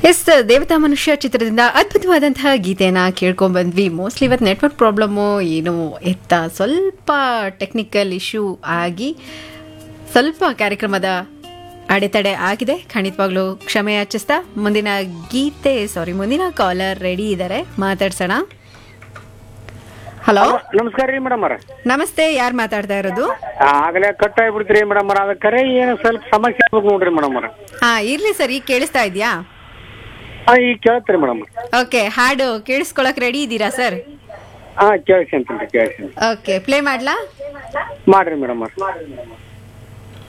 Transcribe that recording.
S ದೇವತಾ ಮನುಷ್ಯ ಚಿತ್ರದಿಂದ ಅದ್ಭುತವಾದಂತಹ ಗೀತೆನ ಕೇಳ್ಕೊಂಡ್ ಬಂದ್ವಿ ಮೋಸ್ಟ್ಲಿ ಇವತ್ತು ನೆಟ್ವರ್ಕ್ ಪ್ರಾಬ್ಲಮ್ಮು ಏನು ಎತ್ತ ಸ್ವಲ್ಪ ಟೆಕ್ನಿಕಲ್ ಇಶ್ಯೂ ಆಗಿ ಸ್ವಲ್ಪ ಕಾರ್ಯಕ್ರಮದ ಅಡೆತಡೆ ಆಗಿದೆ ಖಂಡಿತವಾಗ್ಲೂ ಕ್ಷಮೆ ಯಾಚಿಸ್ತಾ ಮುಂದಿನ ಗೀತೆ ಸಾರಿ ಮುಂದಿನ ಕಾಲರ್ ರೆಡಿ ಇದ್ದಾರೆ ಮಾತಾಡ್ಸೋಣ ಹಲೋ ನಮಸ್ಕಾರ ರೀ ಮೇಡಮ್ ಅವ್ರ ನಮಸ್ತೆ ಯಾರು ಮಾತಾಡ್ತಾ ಇರೋದು ಆಗಲೇ ಕಟ್ ಆಗ್ಬಿಡ್ತೀರಿ ಮೇಡಮ್ ಅವ್ರ ಅದ ಕರೆ ಏನು ಸ್ವಲ್ಪ ಸಮಸ್ಯೆ ಆಗ್ಬೇಕು ನೋಡ್ರಿ ಮೇಡಮ್ ಅವ್ರ ಹಾ ಇರ್ಲಿ ಸರ್ ಈಗ ಕೇಳಿಸ್ತಾ ಇದೆಯಾ ಹಾ ಈಗ ಕೇಳ್ತೀರಿ ಮೇಡಮ್ ಓಕೆ ಹಾಡು ಕೇಳಿಸ್ಕೊಳಕ್ ರೆಡಿ ಇದ್ದೀರಾ ಸರ್ ಹಾ ಕೇಳಿಸ್ಕೊಂತೀನಿ ಕೇಳಿಸ್ಕೊಂತೀನಿ ಓಕೆ ಪ್ಲೇ ಮಾಡ್ಲಾ ಮಾಡ್ರಿ ಮೇಡಮ್ ಅವ್ರ